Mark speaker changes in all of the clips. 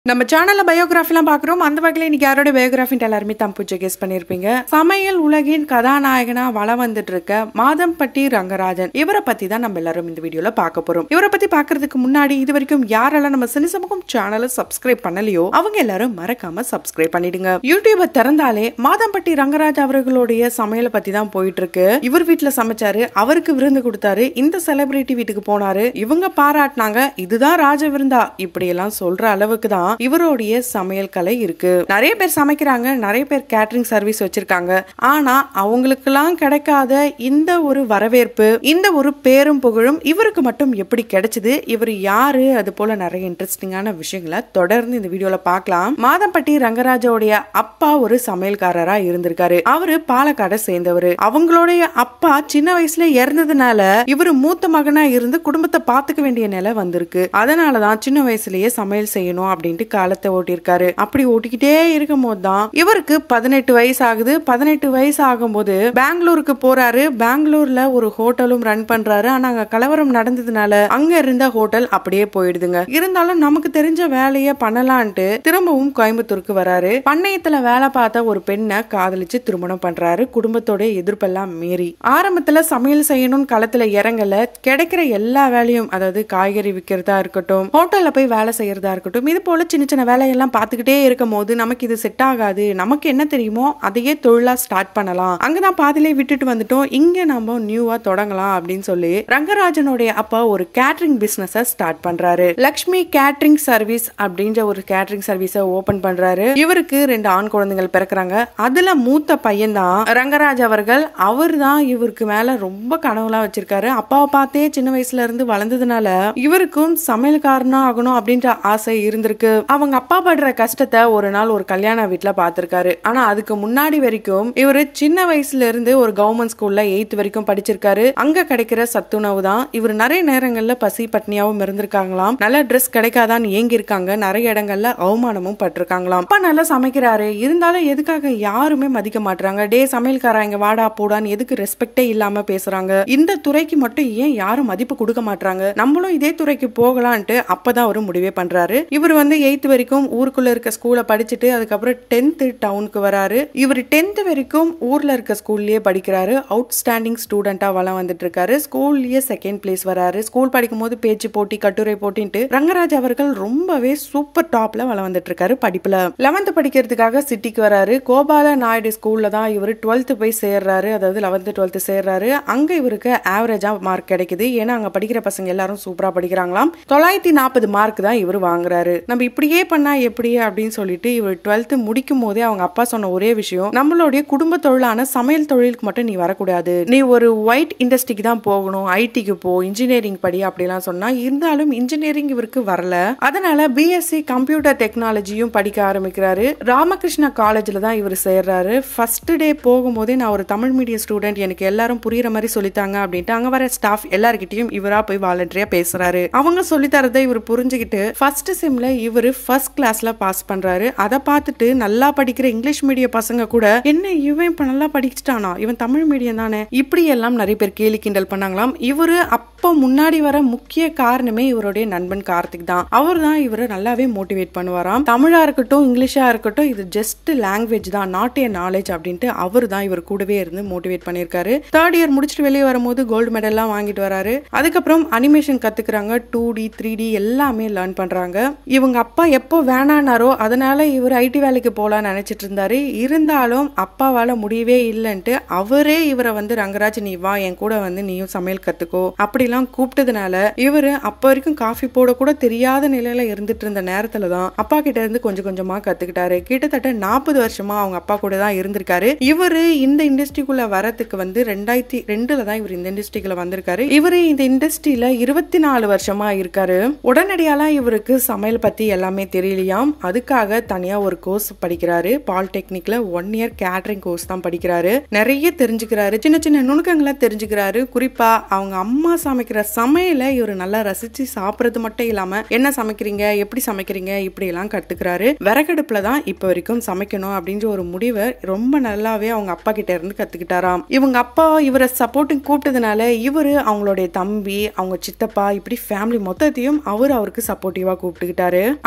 Speaker 1: நம்ம சேனல்ல பயோகிராஃபிலாம் பார்க்குறோம் அந்த வகையில் இன்னைக்கு யாரோட பயோகிராஃபின்ட்டு எல்லாருமே தம் பூஜை கெஸ் பண்ணியிருப்பீங்க சமையல் உலகின் கதாநாயகனா வளம் வந்துட்டு இருக்க மாதம்பட்டி ரங்கராஜன் இவரை பத்தி தான் நம்ம எல்லாரும் இந்த வீடியோல பார்க்க போறோம் இவரை பத்தி பார்க்கறதுக்கு முன்னாடி இது வரைக்கும் யாரெல்லாம் நம்ம சினிசமக்கும் சேனலை சப்ஸ்கிரைப் பண்ணலையோ அவங்க எல்லாரும் மறக்காம சப்ஸ்கிரைப் பண்ணிடுங்க யூடியூபை திறந்தாலே மாதம்பட்டி ரங்கராஜ் அவர்களுடைய சமையலை பத்தி தான் போயிட்டு இருக்கு இவர் வீட்டுல சமைச்சாரு அவருக்கு விருந்து கொடுத்தாரு இந்த செலிபிரிட்டி வீட்டுக்கு போனாரு இவங்க பாராட்டினாங்க இதுதான் ராஜ விருந்தா இப்படி எல்லாம் சொல்ற அளவுக்கு தான் இவருடைய சமையல் கலை இருக்கு நிறைய பேர் சமைக்கிறாங்க நிறைய பேர் கேட்டரிங் சர்வீஸ் வச்சிருக்காங்க ஆனா அவங்களுக்கெல்லாம் கிடைக்காத இந்த ஒரு வரவேற்பு இந்த ஒரு பேரும் புகழும் இவருக்கு மட்டும் எப்படி கிடைச்சது இவர் யாரு அது போல நிறைய இன்ட்ரெஸ்டிங்கான விஷயங்களை தொடர்ந்து இந்த வீடியோல பார்க்கலாம் மாதம்பட்டி ரங்கராஜோடைய அப்பா ஒரு சமையல்காரரா இருந்திருக்காரு அவரு பாலக்காடை சேர்ந்தவர் அவங்களுடைய அப்பா சின்ன வயசுல இறந்ததுனால இவர் மூத்த மகனா இருந்து குடும்பத்தை பாத்துக்க வேண்டிய நிலை வந்திருக்கு அதனாலதான் சின்ன வயசுலயே சமையல் செய்யணும் அப்படின்ட்டு காலத்தை ஓட்டியிருக்காரு அப்படி ஓட்டிக்கிட்டே இருக்கும் போது தான் இவருக்கு பதினெட்டு வயசு ஆகுது பதினெட்டு வயசு ஆகும்போது பெங்களூருக்கு போறாரு பெங்களூர்ல ஒரு ஹோட்டலும் ரன் பண்றாரு ஆனா அங்க கலவரம் நடந்ததுனால அங்க இருந்த ஹோட்டல் அப்படியே போயிடுதுங்க இருந்தாலும் நமக்கு தெரிஞ்ச வேலையை பண்ணலான்ட்டு திரும்பவும் கோயம்புத்தூருக்கு வராரு பண்ணையத்துல வேலை பார்த்த ஒரு பெண்ணை காதலிச்சு திருமணம் பண்றாரு குடும்பத்தோட எதிர்ப்பெல்லாம் மீறி ஆரம்பத்துல சமையல் செய்யணும்னு களத்துல இறங்கல கிடைக்கிற எல்லா வேலையும் அதாவது காய்கறி விற்கிறதா இருக்கட்டும் ஹோட்டல்ல போய் வேலை செய்யறதா இருக்கட்டும் இது போல சின்ன சின்ன வேலையெல்லாம் பார்த்துக்கிட்டே இருக்கும் போது நமக்கு இது செட் ஆகாது நமக்கு என்ன தெரியுமோ அதையே தொழிலா ஸ்டார்ட் பண்ணலாம் அங்கதான் பாதிலே விட்டுட்டு வந்துட்டோம் இங்க நம்ம நியூவா தொடங்கலாம் அப்படின்னு சொல்லி ரங்கராஜனுடைய அப்பா ஒரு கேட்டரிங் பிசினஸ் ஸ்டார்ட் பண்றாரு லக்ஷ்மி கேட்டரிங் சர்வீஸ் அப்படின்ற ஒரு கேட்டரிங் சர்வீஸை ஓபன் பண்றாரு இவருக்கு ரெண்டு ஆண் குழந்தைகள் பிறக்குறாங்க அதுல மூத்த பையன் தான் ரங்கராஜ் அவர்கள் அவர் தான் இவருக்கு மேல ரொம்ப கனவுலாம் வச்சிருக்காரு அப்பாவை பார்த்தே சின்ன வயசுல இருந்து வளர்ந்ததுனால இவருக்கும் சமையல்காரனா ஆகணும் அப்படின்ற ஆசை இருந்திருக்கு அவங்க அப்பா படுற கஷ்டத்தை ஒரு நாள் ஒரு கல்யாண வீட்டுல பார்த்திருக்காரு ஆனா அதுக்கு முன்னாடி வரைக்கும் இவரு சின்ன வயசுல இருந்து ஒரு கவர்மெண்ட் ஸ்கூல்ல எயித் வரைக்கும் படிச்சிருக்காரு அங்க கிடைக்கிற சத்துணவு தான் இவர் நிறைய நேரங்கள்ல பசி பட்னியாவும் இருந்திருக்காங்களாம் நல்ல ட்ரெஸ் கிடைக்காதான்னு ஏங்கி இருக்காங்க நிறைய இடங்கள்ல அவமானமும் பட்டிருக்காங்களாம் அப்பா நல்லா சமைக்கிறாரு இருந்தாலும் எதுக்காக யாருமே மதிக்க மாட்டாங்க டே சமையல்காரா இங்க வாடா போடான்னு எதுக்கு ரெஸ்பெக்டே இல்லாம பேசுறாங்க இந்த துறைக்கு மட்டும் ஏன் யாரும் மதிப்பு கொடுக்க மாட்டாங்க நம்மளும் இதே துறைக்கு போகலான்ட்டு அப்பதான் அவர் முடிவே பண்றாரு இவர் வந்து எயித் வரைக்கும் ஊருக்குள்ள இருக்க ஸ்கூலை படிச்சுட்டு அதுக்கப்புறம் டென்த் டவுனுக்கு வராரு இவர் டென்த் வரைக்கும் ஊர்ல இருக்க ஸ்கூல்லயே படிக்கிறாரு அவுட் ஸ்டாண்டிங் ஸ்டூடெண்டா வளம் வந்துட்டு இருக்காரு ஸ்கூல்லயே செகண்ட் பிளேஸ் வராரு ஸ்கூல் படிக்கும் போது பேச்சு போட்டி கட்டுரை போட்டின்ட்டு ரங்கராஜ் அவர்கள் ரொம்பவே சூப்பர் டாப்ல வளம் வந்துட்டு இருக்காரு படிப்புல லெவன்த் படிக்கிறதுக்காக சிட்டிக்கு வராரு கோபால நாயுடு ஸ்கூல்ல தான் இவர் டுவெல்த் போய் சேர்றாரு அதாவது லெவன்த் டுவெல்த் சேர்றாரு அங்க இவருக்கு ஆவரேஜா மார்க் கிடைக்குது ஏன்னா அங்க படிக்கிற பசங்க எல்லாரும் சூப்பரா படிக்கிறாங்களாம் தொள்ளாயிரத்தி நாற்பது மார்க் தான் இவர் வாங்குறாரு நம்ம இப்படியே பண்ணா எப்படி அப்படின்னு சொல்லிட்டு இவர் டுவெல்த் முடிக்கும் போதே அவங்க அப்பா சொன்ன ஒரே விஷயம் நம்மளுடைய குடும்ப தொழிலான சமையல் தொழிலுக்கு மட்டும் நீ வரக்கூடாது நீ ஒரு ஒயிட் இண்டஸ்ட்ரிக்கு தான் போகணும் ஐடிக்கு போ இன்ஜினியரிங் படி அப்படிலாம் சொன்னா இருந்தாலும் இன்ஜினியரிங் இவருக்கு வரல அதனால பிஎஸ்சி கம்ப்யூட்டர் டெக்னாலஜியும் படிக்க ஆரம்பிக்கிறாரு ராமகிருஷ்ணா காலேஜ்ல தான் இவர் சேர்றாரு ஃபர்ஸ்ட் டே போகும்போதே நான் ஒரு தமிழ் மீடியம் ஸ்டூடெண்ட் எனக்கு எல்லாரும் புரியுற மாதிரி சொல்லித்தாங்க அப்படின்ட்டு அங்க வர ஸ்டாஃப் எல்லார்கிட்டயும் இவரா போய் வாலண்டரியா பேசுறாரு அவங்க சொல்லி தரதை இவர் புரிஞ்சுக்கிட்டு ஃபர்ஸ்ட் சிம்ல இவர் ஃபர்ஸ்ட் கிளாஸ்ல பாஸ் பண்றாரு அதை பார்த்துட்டு நல்லா படிக்கிற இங்கிலீஷ் மீடியம் பசங்க கூட என்ன இவன் இப்ப நல்லா படிச்சுட்டானா இவன் தமிழ் மீடியம் தானே இப்படி எல்லாம் நிறைய பேர் கேலி கிண்டல் பண்ணாங்களாம் இவரு அப்போ முன்னாடி வர முக்கிய காரணமே இவருடைய நண்பன் கார்த்திக் தான் அவர் தான் இவரை நல்லாவே மோட்டிவேட் பண்ணுவாராம் தமிழா இருக்கட்டும் இங்கிலீஷா இருக்கட்டும் இது ஜஸ்ட் லாங்குவேஜ் தான் நாட் ஏ நாலேஜ் அப்படின்ட்டு அவர் தான் இவர் கூடவே இருந்து மோட்டிவேட் பண்ணியிருக்காரு தேர்ட் இயர் முடிச்சுட்டு வெளியே வரும்போது கோல்டு மெடல்லாம் வாங்கிட்டு வராரு அதுக்கப்புறம் அனிமேஷன் கத்துக்கிறாங்க டூ டி த்ரீ டி எல்லாமே லேர்ன் பண்றாங்க இவங்க அப்பா எப்போ வேணானாரோ அதனால இவர் ஐடி வேலைக்கு போலாம்னு நினைச்சிட்டு இருந்தாரு இருந்தாலும் அப்பாவால முடியவே இல்லைன்ட்டு அவரே இவரை வந்து ரங்கராஜ் நீ வா என் கூட வந்து நீயும் சமையல் கத்துக்கோ அப்படிலாம் கூப்பிட்டதுனால இவரு அப்ப வரைக்கும் காஃபி போட கூட தெரியாத நிலையில இருந்துட்டு இருந்த நேரத்துல தான் அப்பா கிட்ட இருந்து கொஞ்சம் கொஞ்சமா கத்துக்கிட்டாரு கிட்டத்தட்ட நாற்பது வருஷமா அவங்க அப்பா கூட தான் இருந்திருக்காரு இவரு இந்த இண்டஸ்ட்ரிக்குள்ள வரதுக்கு வந்து ரெண்டாயிரத்தி ரெண்டுல தான் இவர் இந்த இண்டஸ்ட்ரிக்குள்ள வந்திருக்காரு இவரு இந்த இண்டஸ்ட்ரியில இருபத்தி நாலு வருஷமா இருக்காரு உடனடியாலாம் இவருக்கு சமையல் பத்தி எல்லாமே தெரியலையாம் அதுக்காக தனியா ஒரு கோர்ஸ் படிக்கிறாரு பாலிடெக்னிக்ல ஒன் இயர் கேட்டரிங் கோர்ஸ் தான் படிக்கிறாரு நிறைய தெரிஞ்சுக்கிறாரு சின்ன சின்ன நுணுக்கங்களை தெரிஞ்சுக்கிறாரு குறிப்பா அவங்க அம்மா சமைக்கிற சமையலை இவர் நல்லா ரசிச்சு சாப்பிட்றது மட்டும் இல்லாம என்ன சமைக்கிறீங்க எப்படி சமைக்கிறீங்க இப்படி எல்லாம் கத்துக்கிறாரு விறகடுப்புல தான் இப்ப வரைக்கும் சமைக்கணும் அப்படின்ற ஒரு முடிவை ரொம்ப நல்லாவே அவங்க அப்பா கிட்ட இருந்து கத்துக்கிட்டாராம் இவங்க அப்பா இவரை சப்போர்ட்டிங் கூப்பிட்டதுனால இவரு அவங்களுடைய தம்பி அவங்க சித்தப்பா இப்படி ஃபேமிலி மொத்தத்தையும் அவர் அவருக்கு சப்போர்ட்டிவா கூப்பிட்டுக்கிட்டாரு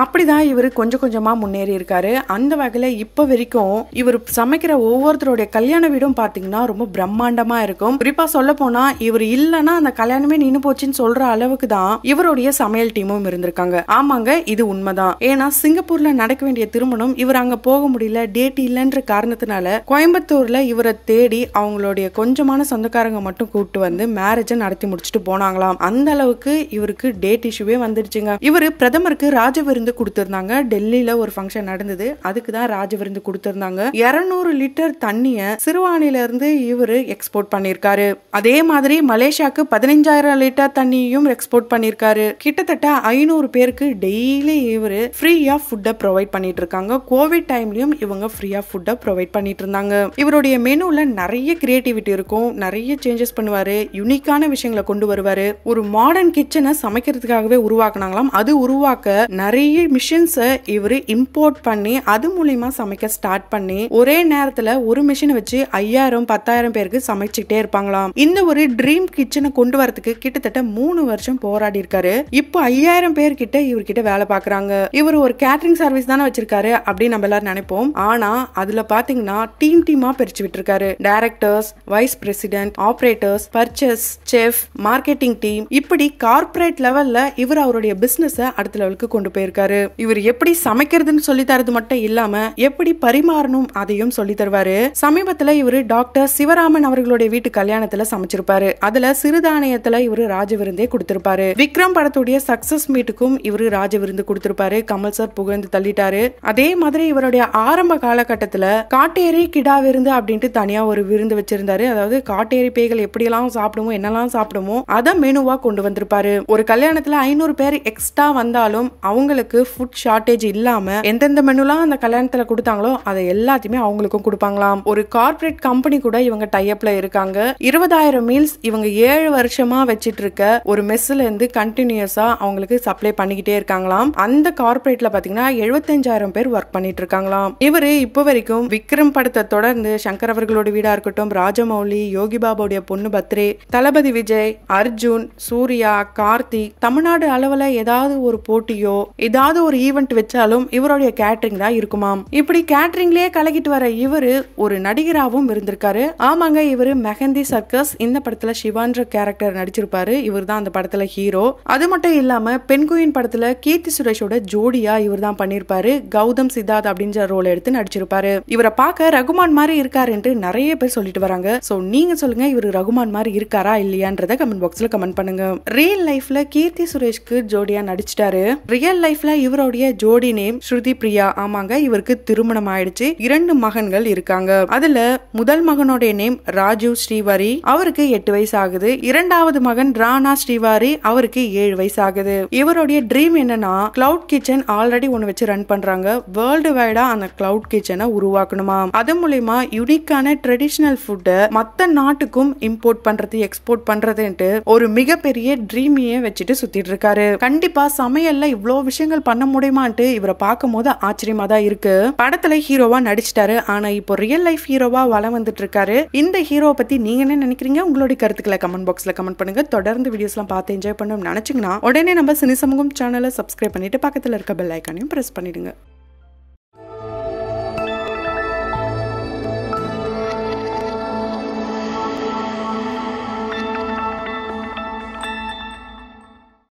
Speaker 1: அப்படிதான் இவர் கொஞ்சம் கொஞ்சமா முன்னேறி இருக்காரு அந்த வகையில இப்ப வரைக்கும் இவர் சமைக்கிற ஒவ்வொருத்தருடைய கல்யாண வீடும் பாத்தீங்கன்னா ரொம்ப பிரம்மாண்டமா இருக்கும் குறிப்பா சொல்ல போனா இவர் இல்லைன்னா அந்த கல்யாணமே நின்னு போச்சுன்னு சொல்ற அளவுக்கு தான் இவருடைய சமையல் டீமும் இருந்திருக்காங்க ஆமாங்க இது உண்மைதான் ஏன்னா சிங்கப்பூர்ல நடக்க வேண்டிய திருமணம் இவர் அங்க போக முடியல டேட் இல்லைன்ற காரணத்தினால கோயம்புத்தூர்ல இவரை தேடி அவங்களுடைய கொஞ்சமான சொந்தக்காரங்க மட்டும் கூப்பிட்டு வந்து மேரேஜை நடத்தி முடிச்சுட்டு போனாங்களாம் அந்த அளவுக்கு இவருக்கு டேட் இஷ்யூவே வந்துடுச்சுங்க இவர் பிரதமருக்கு ராஜ விருந்து கொடுத்திருந்தாங்க டெல்லியில ஒரு ஃபங்க்ஷன் நடந்தது அதுக்கு தான் ராஜ விருந்து கொடுத்திருந்தாங்க இருநூறு லிட்டர் தண்ணிய சிறுவாணில இருந்து இவர் எக்ஸ்போர்ட் பண்ணியிருக்காரு அதே மாதிரி மலேசியாவுக்கு பதினஞ்சாயிரம் லிட்டர் தண்ணியும் எக்ஸ்போர்ட் பண்ணியிருக்காரு கிட்டத்தட்ட ஐநூறு பேருக்கு டெய்லி இவர் ஃப்ரீயா ஃபுட்டை ப்ரொவைட் பண்ணிட்டு இருக்காங்க கோவிட் டைம்லயும் இவங்க ஃப்ரீயா ஃபுட்டை ப்ரொவைட் பண்ணிட்டு இருந்தாங்க இவருடைய மெனுல நிறைய கிரியேட்டிவிட்டி இருக்கும் நிறைய சேஞ்சஸ் பண்ணுவாரு யுனிக்கான விஷயங்களை கொண்டு வருவாரு ஒரு மாடர்ன் கிச்சனை சமைக்கிறதுக்காகவே உருவாக்குனாங்களாம் அது உருவாக்க நிறைய மிஷின்ஸை இவர் இம்போர்ட் பண்ணி அது மூலியமா சமைக்க ஸ்டார்ட் பண்ணி ஒரே நேரத்துல ஒரு மிஷினை வச்சு ஐயாயிரம் பத்தாயிரம் பேருக்கு சமைச்சுக்கிட்டே இருப்பாங்களாம் இந்த ஒரு ட்ரீம் கிச்சனை கொண்டு வரதுக்கு கிட்டத்தட்ட மூணு வருஷம் போராடி இருக்காரு இப்போ ஐயாயிரம் பேர் கிட்ட இவர்கிட்ட வேலை பாக்குறாங்க இவர் ஒரு கேட்டரிங் சர்வீஸ் தானே வச்சிருக்காரு அப்படின்னு நம்ம எல்லாரும் நினைப்போம் ஆனா அதுல பாத்தீங்கன்னா டீம் டீமா பிரிச்சு விட்டுருக்காரு directors vice president operators purchase chef marketing team இப்படி கார்ப்பரேட் லெவல்ல இவர் அவருடைய பிசினஸ் அடுத்த லெவலுக்கு கொண்டு போயிருக்காரு இவர் எப்படி சமைக்கிறதுன்னு சொல்லி தரது மட்டும் இல்லாம எப்படி பரிமாறணும் அதையும் சொல்லி தருவாரு சமீபத்துல இவரு டாக்டர் சிவராமன் அவர்களுடைய வீட்டு கல்யாணத்துல சமைச்சிருப்பாரு அதுல சிறுதானியத்துல இவரு ராஜ விருந்தே கொடுத்திருப்பாரு விக்ரம் படத்துடைய சக்சஸ் மீட்டுக்கும் இவரு ராஜ விருந்து கொடுத்திருப்பாரு கமல் சார் புகழ்ந்து தள்ளிட்டாரு அதே மாதிரி இவருடைய ஆரம்ப காலகட்டத்துல காட்டேரி கிடா விருந்து அப்படின்ட்டு தனியா ஒரு விருந்து வச்சிருந்தாரு அதாவது காட்டேரி பேய்கள் எப்படியெல்லாம் சாப்பிடுமோ என்னெல்லாம் சாப்பிடுமோ அதை மெனுவா கொண்டு வந்திருப்பாரு ஒரு கல்யாணத்துல ஐநூறு பேர் எக்ஸ்ட்ரா வந்தாலும் அவங்களுக்கு ஃபுட் ஷார்டேஜ் இல்லாம எந்தெந்த மெனுலாம் அந்த கல்யாணத்துல கொடுத்தாங்களோ அதை எல்லாத்தையுமே அவங்களுக்கும் கொடுப்பாங்களாம் ஒரு கார்ப்பரேட் கம்பெனி கூட இவங்க டைப்ல இருக்காங்க இருபதாயிரம் மீல்ஸ் இவங்க ஏழு வருஷமா வச்சிட்டு இருக்க ஒரு மெஸ்ல இருந்து கண்டினியூஸா அவங்களுக்கு சப்ளை பண்ணிக்கிட்டே இருக்காங்களாம் அந்த கார்ப்பரேட்ல பாத்தீங்கன்னா எழுபத்தஞ்சாயிரம் பேர் ஒர்க் பண்ணிட்டு இருக்காங்களாம் இவரு இப்போ வரைக்கும் விக்ரம் படத்தை தொடர்ந்து சங்கர் அவர்களோட வீடா இருக்கட்டும் ராஜமௌலி யோகி பாபாவுடைய பொண்ணு பத்ரே தளபதி விஜய் அர்ஜுன் சூர்யா கார்த்திக் தமிழ்நாடு அளவுல ஏதாவது ஒரு போட்டியோ ஏதாவது ஒரு ஈவெண்ட் வச்சாலும் இவருடைய கேட்டரிங் தான் இருக்குமாம் இப்படி கேட்டரிங்லயே கலக்கிட்டு வர இவரு ஒரு நடிகராகவும் இருந்திருக்காரு ஆமாங்க இவரு மெஹந்தி சர்க்கஸ் இந்த படத்துல சிவான்ற கேரக்டர் நடிச்சிருப்பாரு இவர் தான் அந்த படத்துல ஹீரோ அது மட்டும் இல்லாம பெண்குயின் படத்துல கீர்த்தி சுரேஷோட ஜோடியா இவர் தான் பண்ணிருப்பாரு கௌதம் சித்தார்த் அப்படின்ற ரோல் எடுத்து நடிச்சிருப்பாரு இவரை பார்க்க ரகுமான் மாதிரி இருக்காருன்ட்டு நிறைய பேர் சொல்லிட்டு வராங்க சோ நீங்க சொல்லுங்க இவர் ரகுமான் மாதிரி இருக்காரா இல்லையான்றத கமெண்ட் பாக்ஸ்ல கமெண்ட் பண்ணுங்க ரியல் லைஃப்ல கீர்த்தி சுரேஷ்க்கு ஜோடியா நடிச்சிட்டாரு ரியல் லைஃப்ல இவருடைய ஜோடி நேம் ஸ்ருதி பிரியா ஆமாங்க இவருக்கு திருமணம் ஆயிடுச்சு இரண்டு மகன்கள் இருக்காங்க அதுல முதல் மகனுடைய நேம் ராஜீவ் ஸ்ரீவாரி அவருக்கு எட்டு வயசு ஆகுது இரண்டாவது மகன் ராணா ஸ்ரீவாரி அவருக்கு ஏழு வயசு ஆகுது இவருடைய ட்ரீம் என்னன்னா கிளவுட் கிச்சன் ஆல்ரெடி ஒன்னு வச்சு ரன் பண்றாங்க வேர்ல்டு வைடா அந்த கிளவுட் கிச்சனை உருவாக்கணுமா அது மூலியமா யுனிக்கான ட்ரெடிஷனல் ஃபுட்டை மத்த நாட்டுக்கும் இம்போர்ட் பண்றது எக்ஸ்போர்ட் பண்றதுன்ட்டு ஒரு மிகப்பெரிய ட்ரீமையே வச்சுட்டு சுத்திட்டு இருக்காரு கண்டிப்பா சமையல்ல இவ்வளோ விஷயங்கள் பண்ண முடியுமான்ட்டு இவரை பார்க்கும் போது ஆச்சரியமா தான் இருக்கு படத்துல ஹீரோவா நடிச்சிட்டாரு ஆனா இப்போ ரியல் லைஃப் ஹீரோவா வளம் வந்துட்டு இருக்காரு இந்த ஹீரோவை பத்தி நீங்க என்ன நினைக்கிறீங்க உங்களுடைய கருத்துக்களை கமெண்ட் பாக்ஸ்ல கமெண்ட் பண்ணுங்க தொடர்ந்து வீடியோஸ்லாம் பார்த்து என்ஜாய் பண்ணணும்னு நினைச்சீங்கன்னா உடனே நம்ம சினி சமூகம் சேனலை சப்ஸ்கிரைப் பண்ணிட்டு பக்கத்துல இருக்க பெல் ஐக்கானையும் பிரஸ் பண்ணிடுங்க